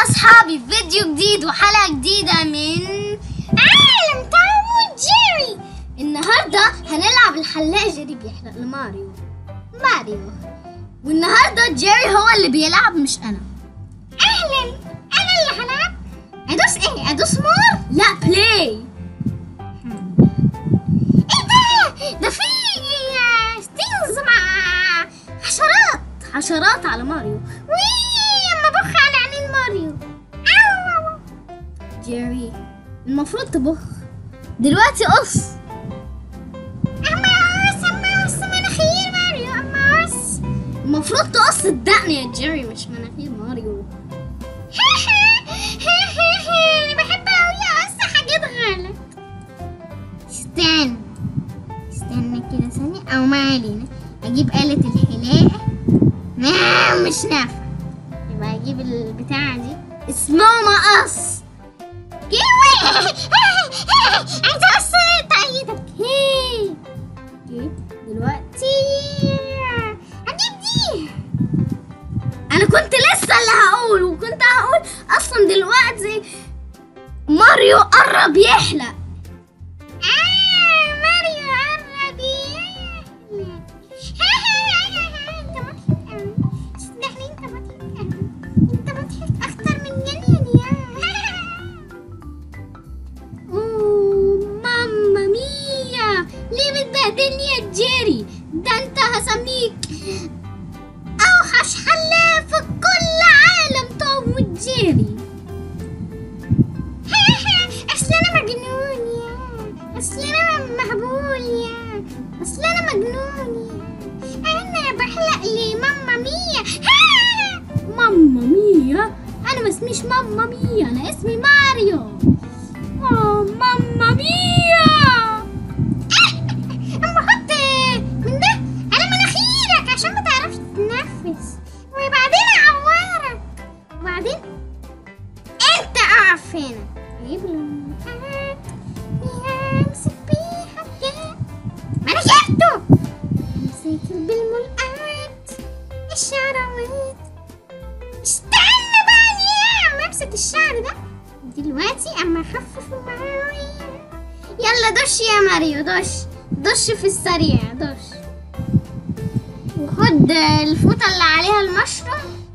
أصحابي فيديو جديد وحلقة جديدة من عالم توم وجيري النهاردة هنلعب الحلاق جيري بيحلق لماريو ماريو والنهاردة جيري هو اللي بيلعب مش أنا أهلا أنا اللي هلعب أدوس إيه أدوس مور لا بلاي إيه ده ده في ستينز مع حشرات حشرات على ماريو وي اما بخ على عينين ماريو أو أو. جيري المفروض تبخ دلوقتي قص اما قص اما قص مناخير ماريو اما قص المفروض تقص الدقن يا جيري مش مناخير ماريو انا بحب اوي اقص حاجات غلط استنى استنى كده ثانية او ما علينا اجيب آلة الحلاقة لا مش نافع يبقى اجيب البتاعة دي اسمها مقص كيوي عايزة اقص تأيدك جيب دلوقتي اجيب دي انا كنت لسه اللي هقول وكنت هقول اصلا دلوقتي ماريو قرب يحلق آه ماريو قرب يحلق انت مضحك قوي صدقني انت مضحك قوي انت مضحك اكتر من جنين يا اوه ماما ميا ليه بتبهدلني يا جيري ده انت هسميك اوحش حلاق في كل عالم توم وجيري اصل انا مجنون يا اصل انا مهبول يا اصل انا مجنون يا انا بحلق لي ماما ميا ماما ميا انا ما اسميش ماما ميا انا اسمي ماريو اه ماما ميا اما حط من ده على مناخيرك عشان ما تعرفش تتنفس وبعدين اعورك وبعدين انت اقف هنا جيب الملقاط امسك بيه حاجات ما انا جبته امسك بالملقاط الشعراوات استنى بقى يا عم امسك الشعر ده دلوقتي اما اخفف معايا يلا دش يا ماريو دش دش في السريع دش وخد الفوطة اللي عليها المشروم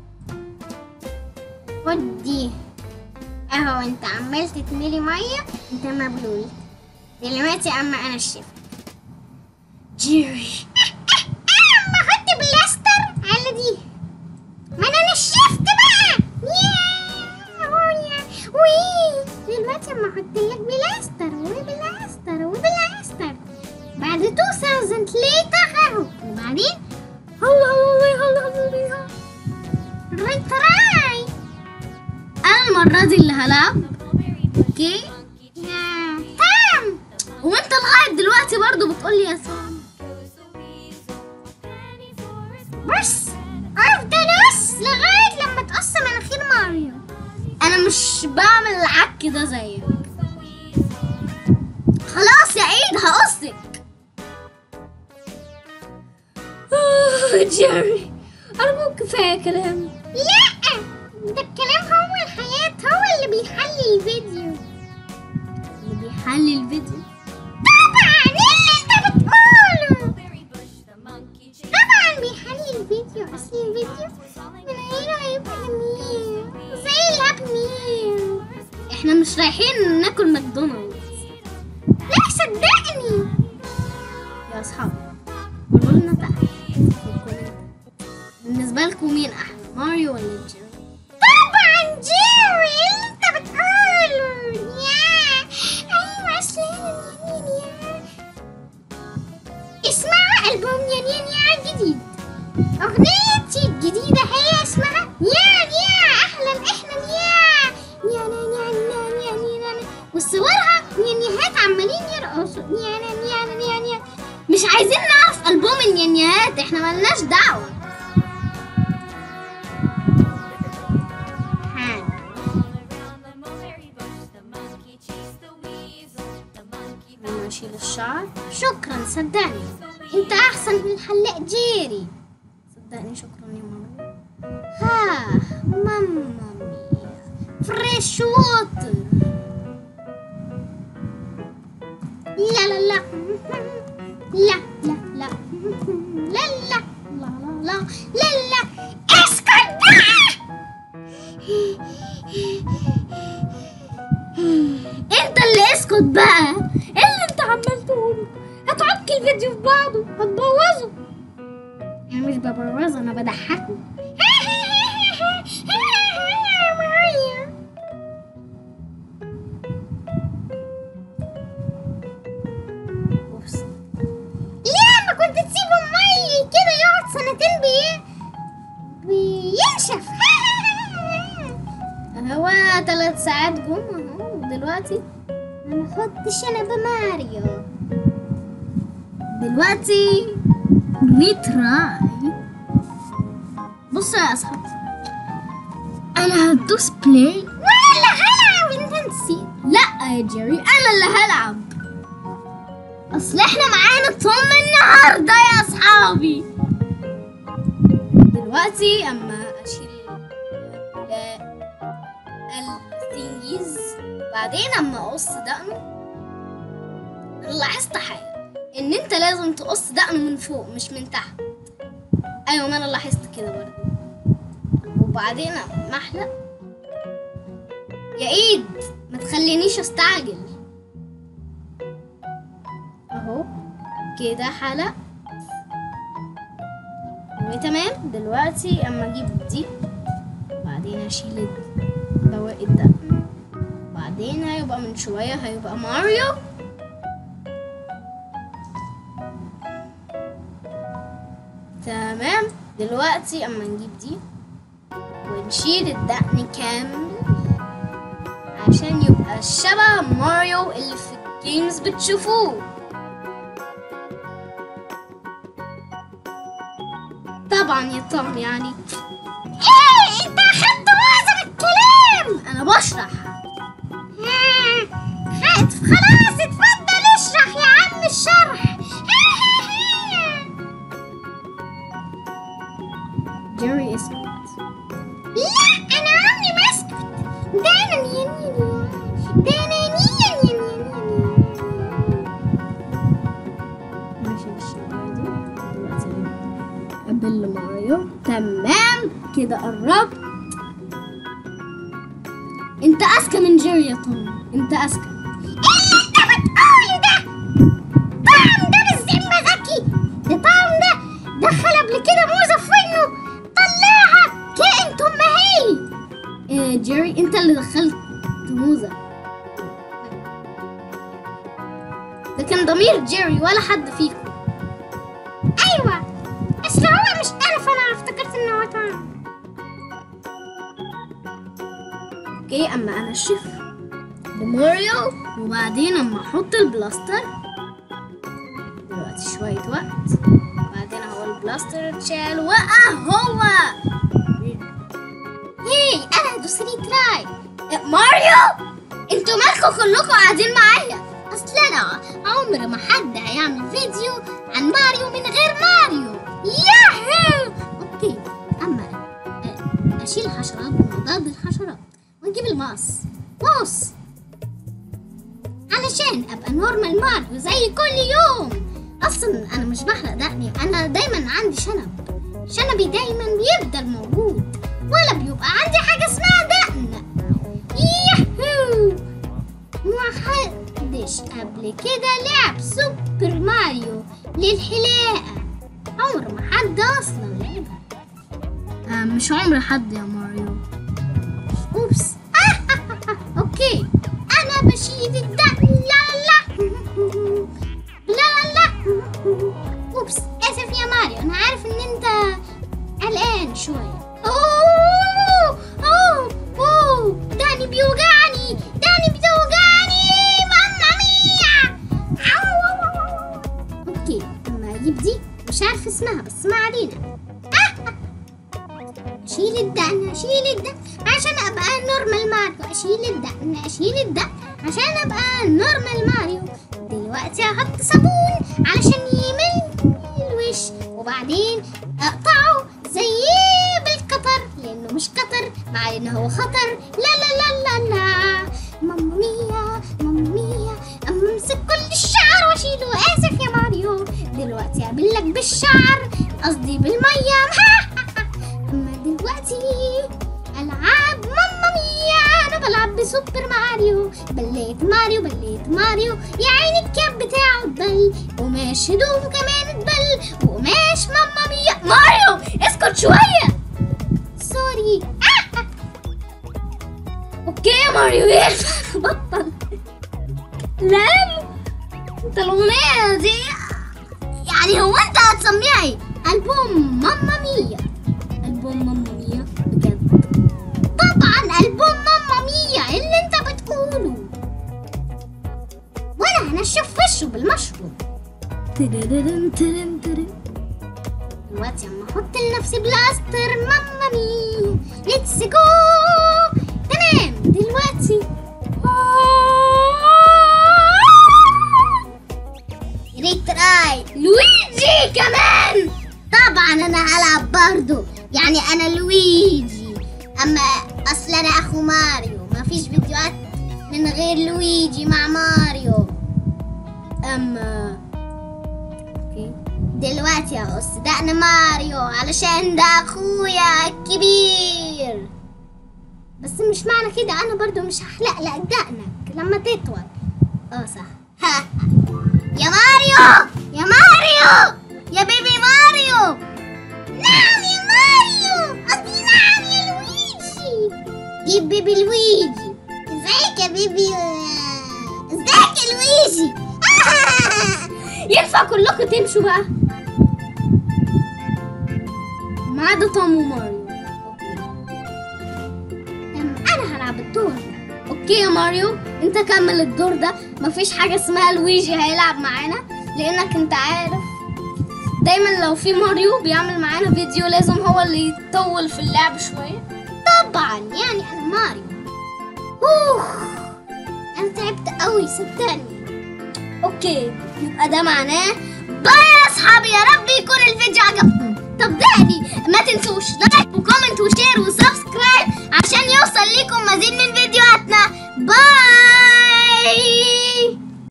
خد دي اهو انت عمال تتملي ميه انت مبلول دلوقتي اما انا الشفت جيري اما حط بلاستر على دي ما انا نشفت بقى يا هو يا وي دلوقتي اما احط لك بلاستر وبلاستر وبلاستر بعد 2000 ليتر اهو وبعدين هلا هلا هلا هلا هلا تراي انا المرة دي اللي هلعب اوكي يا تام وانت لغاية دلوقتي برضو بتقولي يا سام بس افضل بس لغاية لما تقص مناخير ماريو انا مش بعمل العك ده زيك خلاص يا عيد هقصك آه، جيري أرجوك كفاية كلام لا ده الكلام هو الحياة هو اللي بيحلي الفيديو اللي بيحلي الفيديو طبعا ايه اللي انت بتقوله طبعا بيحلي الفيديو اصل الفيديو من غيره هيبقى جميل زي الهاب ميل احنا مش رايحين ناكل ماكدونالدز لا صدقني يا اصحابي قولوا لنا تحت في الكومنتات. بالنسبة لكم مين أحلى ماريو ولا جيري؟ طبعا جيري اللي انت بتقوله يا ايوه اصل أنا نيان يا اسمعوا ألبوم يان يان يا الجديد أغنيتي الجديدة هي اسمها يان يا أحلم احلم يا يان يان يان يان يان يان وصورها نيانيهات عمالين يرقصوا يان يان يان يان مش عايزين نعرف ألبوم النيانيهات احنا ملناش دعوة ها. لما اشيل الشعر شكرا صدقني انت احسن من الحلاق جيري صدقني شكرا يا ماما ها ماما ميا فريش ووتر لا لا لا لا لا لا لا لا لا لا لا لا اسكت بقى انت اللي اسكت بقى ايه اللي انت عمال تقوله هتعك الفيديو في بعضه هتبوظه انا مش ببوظه انا بضحكه معايا أوبس. ليه ما كنت تسيبه مي كده يقعد سنتين بي بينشف هو ثلاث ساعات جم اهو دلوقتي ما ناخدش انا بماريو دلوقتي ريتراي بصوا يا اصحاب انا هدوس بلاي وانا اللي هلعب انت نسيت لا يا جيري انا اللي هلعب اصل احنا معانا توم النهارده يا اصحابي دلوقتي اما اشيل الثينجيز بعدين اما اقص دقنه أنا لاحظت حاجه ان انت لازم تقص دقنه من فوق مش من تحت ايوه ما انا لاحظت كده برضه وبعدين اما احلق يا ايد ما تخلينيش استعجل اهو كده حلق وتمام دلوقتي اما اجيب دي بعدين اشيل بواقي الدقن بعدين هيبقى من شوية هيبقى ماريو تمام دلوقتي اما نجيب دي ونشيل الدقن كامل عشان يبقى شبه ماريو اللي في الجيمز بتشوفوه طبعا يا توم يعني ايه انت اخدت معظم الكلام انا بشرح خلاص اتفضل اشرح يا عم الشرح جيري اسكت لا انا عمري ما اسكت ده انا نيانيني ده انا نيان نيان ماشي بالشوارع دي دلوقتي قبل ماريو تمام كده قربت انت اذكى من جيري يا توم انت اذكى ايه اللي انت بتقوله ده طعم ده بالذمه ذكي ده طعم ده دخل قبل كده موزه في ودنه طلعها كائن ثم هي إيه جيري انت اللي دخلت موزه ده كان ضمير جيري ولا حد فيكم ايوه اصل هو مش انا فانا افتكرت ان هو طعم اوكي اما انشف بماريو وبعدين اما احط البلاستر دلوقتي شوية وقت بعدين اهو البلاستر اتشال واهو هي انا هدوس ريتراي ماريو انتوا مالكوا كلكم قاعدين معايا اصل انا عمر ما حد هيعمل فيديو عن ماريو من غير ماريو ياهو اوكي اما آه، اشيل الحشرات بمضاد الحشرات ونجيب المقص مقص علشان ابقى نورمال ماريو زي كل يوم اصلا انا مش بحرق دقني انا دايما عندي شنب شنبي دايما بيفضل موجود ولا بيبقى عندي حاجه اسمها دقن ياهو ما حدش قبل كده لعب سوبر ماريو للحلاقه عمر ما حد اصلا لعبها آه مش عمر حد يا ماريو اوبس اوكي انا بشيل الدقن لا لا لا لا لا اوبس اسف يا ماريو انا عارف ان انت قلقان شويه اوه اوه اوه داني بيوجعني داني بتوجعني ماما ميا أو، أو، أو، أو. اوكي اما اجيب دي مش عارف اسمها بس ما علينا اشيل الدقن اشيل الدقن عشان ابقى نورمال ماريو اشيل الدقن اشيل الدقن عشان ابقى نورمال ماريو دلوقتي هحط صابون علشان يمل الوش وبعدين اقطعه زي بالقطر لانه مش قطر مع انه هو خطر لا لا لا بالشعر قصدي بالمية أما دلوقتي ألعاب ماما ميا أنا بلعب بسوبر ماريو بليت ماريو بليت ماريو يا عيني الكاب بتاعه اتبل وقماش هدومه كمان اتبل وقماش ماما ميا ماريو اسكت شوية سوري اوكي يا ماريو ينفع بطل لا انت الاغنية دي يعني هو انت هتسميها ايه؟ ألبوم ماما ميا ألبوم ماما ميا بجد طبعا ألبوم ماما ميا اللي انت بتقوله وانا هنشف وشه بالمشروب ترررن ترن ترن دلوقتي اما احط لنفسي بلاستر ماما ميا ليتس جو تمام دلوقتي يا ريت تراي لويجي كمان طبعا انا هلعب برضو يعني انا لويجي اما اصل انا اخو ماريو ما فيش فيديوهات من غير لويجي مع ماريو اما اوكي دلوقتي يا أس ده انا ماريو علشان ده اخويا الكبير بس مش معنى كده انا برضو مش هحلق لك دقنك لما تطول اه صح ها يا ماريو يا ماريو يا بيبي ماريو نعم يا ماريو قصدي نعم يا لويجي جيب بيبي لويجي ازيك يا بيبي ازيك يا لويجي ينفع كلكم تمشوا بقى ما عدا توم وماريو أم، انا هلعب الدور ده اوكي يا ماريو انت كمل الدور ده مفيش حاجه اسمها لويجي هيلعب معانا لانك انت عارف دايما لو في ماريو بيعمل معانا فيديو لازم هو اللي يطول في اللعب شويه طبعا يعني انا ماريو اوه انا تعبت قوي صدقني اوكي يبقى ده معناه باي يا اصحابي يا رب